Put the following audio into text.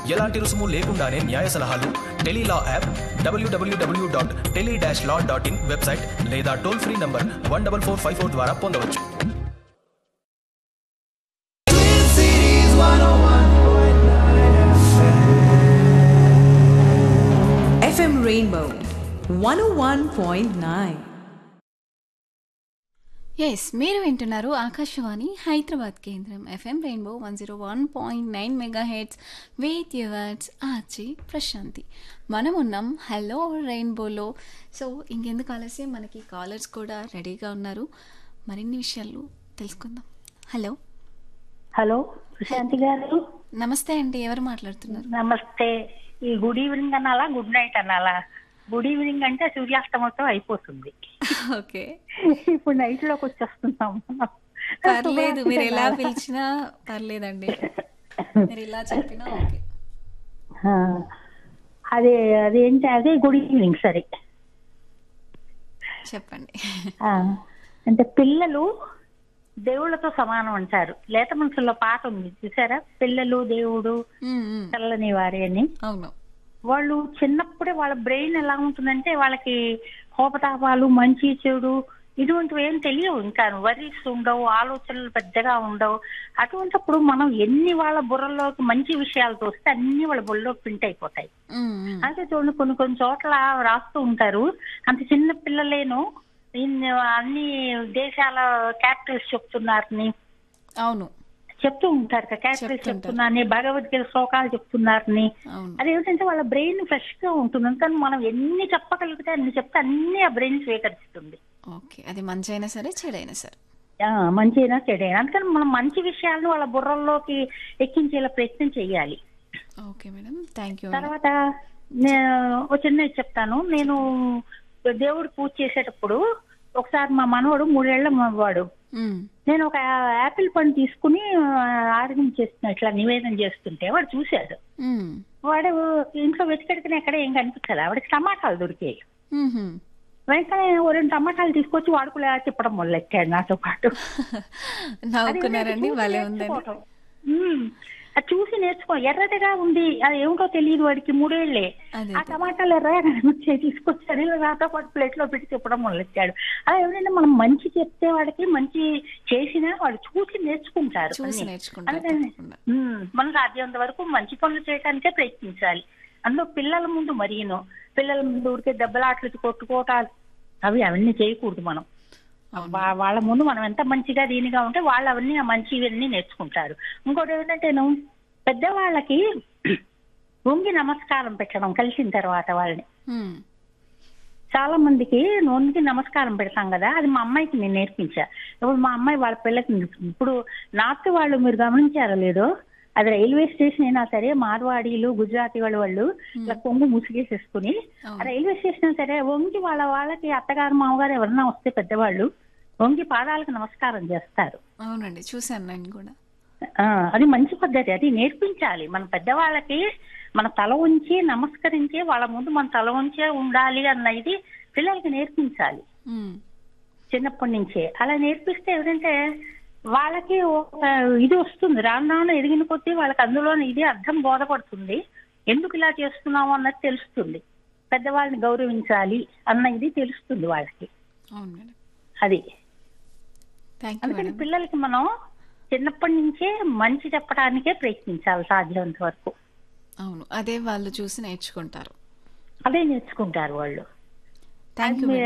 ఎలాంటి రుసుము లేకుండానే న్యాయ సలహాలు Telelaw app WWW dot tele dash law dot in website లేదా toll free number one double four five four ద్వారా పొందవచ్చు FM Rainbow 101.9. ఎస్ మీరు వింటున్నారు ఆకాశవాణి హైదరాబాద్ కేంద్రం FM Rainbow one zero one point nine mega hertz with yours ఆచి ప్రశాంతి మనం ఉన్నాం hello రెయిన్బోలో so ఇంకెందుకు ఆలస్యం మనకి కాలర్స్ కూడా రెడీగా ఉన్నారు మరిన్ని విషయాలు తెలుసుకుందాం హలో హలో ప్రశాంతి గారు నమస్తే అండి ఎవరు మాట్లాడుతున్నారు నమస్తే ఈ గుడ్ ఈవినింగ్ అనాలా గుడ్ నైట్ అనాలా గుడ్ ఈవినింగ్ అంటే సూర్యాస్తమతో అయిపోతుంది ఓకే ఇప్పుడు నైట్ లోకి వచ్చేస్తున్నాం పర్లేదు మీరు ఎలా పిలిచినా పర్లేదండి మీరు ఇలా చెప్పినా ఓకే ఆ, అదే అదేంటి అదే గుడ్ ఈవినింగ్ సరే చెప్పండి ఆ, అంటే పిల్లలు దేవుళ్ళతో సమానం అంటారు లేత మనసులో పాట ఉంది చూసారా పిల్లలు దేవుడు ఉమ్, ఉమ్. చల్లని వారి అని అవును వాళ్ళు చిన్నప్పుడే వాళ్ళ బ్రెయిన్ ఎలా ఉంటుందంటే వాళ్ళకి కోపతాపాలు మంచి చెడు ఇటువంటివి ఏం తెలియవు ఇంకా వరీస్ ఉండవు ఆలోచనలు పెద్దగా ఉండవు అటువంటిప్పుడు మనం ఎన్ని వాళ్ళ బుర్రలోకి మంచి విషయాలు తోస్తే అన్ని వాళ్ళ బుర్రలో ప్రింట్ అయిపోతాయి ఉమ్, ఉమ్. అంటే చూడండి కొన్ని కొన్ని చోట్ల రాస్తూ ఉంటారు అంత చిన్న పిల్లలేను ఇన్ని అన్ని దేశాల క్యాపిటల్స్ చెప్తున్నారని అవును చెప్తూ ఉంటారు క్యాపిటల్స్ చెప్తుంటారు. చెప్తున్నారని భగవద్గీత శ్లోకాలు చెప్తున్నారని అవును అదేమిటంటే వాళ్ళ బ్రెయిన్ ఫ్రెష్ గా ఉంటుంది అందుకని మనం ఎన్ని చెప్పగలిగితే అన్ని చెప్తే అన్ని ఆ బ్రెయిన్ స్వీకరిస్తుంది ఓకే అది మంచి అయినా సరే చెడైనా సరే ఆ, మంచి అయినా చెడైనా అందుకని మనం మంచి విషయాలను వాళ్ళ బుర్రల్లోకి ఎక్కించేలా ప్రయత్నం చేయాలి ఓకే మేడం థ్యాంక్ యూ తర్వాత నేను ఒక చిన్న చెప్తాను నేను దేవుడు పూజ చేసేటప్పుడు ఒకసారి మా మనవడు మూడేళ్ల వాడు నేను ఒక యాపిల్ పండు తీసుకుని ఆరగించేస్తున్నా ఇట్లా నివేదన చేస్తుంటే వాడు చూశాడు వాడు ఇంట్లో వెతికెడికిన ఎక్కడ ఏం కనిపించదు వాడికి టమాటాలు దొరికాయి వెంటనే ఓ రెండు టమాటాలు తీసుకొచ్చి వాడుకులే తిప్పడం మొదలెట్టాడు నాతో పాటు నవ్వుకున్నారండి అది భలే చూసి ఉందని నేర్చుకోవటం. ఉమ్. అది చూసి నేర్చుకో ఎర్రటిగా ఉంది అది ఏమిటో తెలియదు వాడికి మూడేళ్లే అదే ఆ టమాటాలు ఎర్రగా కనిపించాయి తీసుకొచ్చాడు ఇలా నాతో పాటు ప్లేట్ లో పెట్టి తిప్పడం మొదలెట్టాడు అలా ఎవరైనా మనం మంచి చెప్తే వాడికి మంచి చేసినా వాడు చూసి నేర్చుకుంటారు చూసి అన్నీ. నేర్చుకుంటారు అందుకని తప్పకుండా. ఉమ్, మనం సాధ్యమైనంత వరకు మంచి పనులు చేయడానికే ప్రయత్నించాలి అందులో పిల్లల ముందు మరీను పిల్లల ముందు ఊరికే దెబ్బలాట్లు కొట్టుకోవటాలు అవి అవన్నీ చేయకూడదు మనం వా- వాళ్ళ ముందు మనం ఎంత మంచిగా దీనిగా ఉంటే వాళ్ళు అవన్నీ ఆ మంచివన్నీ నేర్చుకుంటారు ఇంకోటి ఏంటంటే నేను పెద్దవాళ్ళకి వంగి నమస్కారం పెట్టడం కలిసిన తర్వాత వాళ్ళని ఉమ్, చాలా మందికి నోన్కి నమస్కారం పెడతాం కదా అది మా అమ్మాయికి నేను నేర్పించా ఇప్పుడు మా అమ్మాయి వాళ్ళ పిల్లకి ఇప్పుడు నార్త్ వాళ్ళు మీరు గమనించారో లేదో అది రైల్వే స్టేషన్ అయినా సరే మార్వాడీలు గుజరాతీ వాళ్ళు వాళ్ళు ఇలా కొంగు ముసుగేసేసుకుని అవును. ఆ రైల్వే స్టేషన్ అయినా సరే వంగి వాళ్ళ వాళ్ళకి అత్తగారు మామగారు ఎవరన్నా వస్తే పెద్దవాళ్ళు వంగి పాదాలకు నమస్కారం చేస్తారు అవునండి చూశాను నేను కూడా ఆ, అది మంచి పద్ధతి అది నేర్పించాలి మన పెద్దవాళ్ళకి మన తల ఉంచి నమస్కరించి వాళ్ళ ముందు మన తల ఉంచే ఉండాలి అన్న ఇది పిల్లలకి నేర్పించాలి ఉమ్, చిన్నప్పటి నుంచే అలా నేర్పిస్తే ఏంటంటే వాళ్ళకి ఒక ఇది వస్తుంది రాను రాను ఎదిగిన కొద్దీ వాళ్ళకి అందులో ఇది అర్థం బోధపడుతుంది ఎందుకు ఇలా చేస్తున్నాము అన్నది తెలుస్తుంది పెద్దవాళ్ళని గౌరవించాలి అన్న ఇది తెలుస్తుంది వాళ్ళకి అవును మేడం అది థ్యాంక్ యూ అందుకని మేడం పిల్లలకి మనం చిన్నప్పటి నుంచే మంచి చెప్పడానికే ప్రయత్నించాలి సాధ్యమైనంత వరకు అవును అదే వాళ్ళు చూసి నేర్చుకుంటారు అదే నేర్చుకుంటారు వాళ్ళు థ్యాంక్ యూ అది మేడం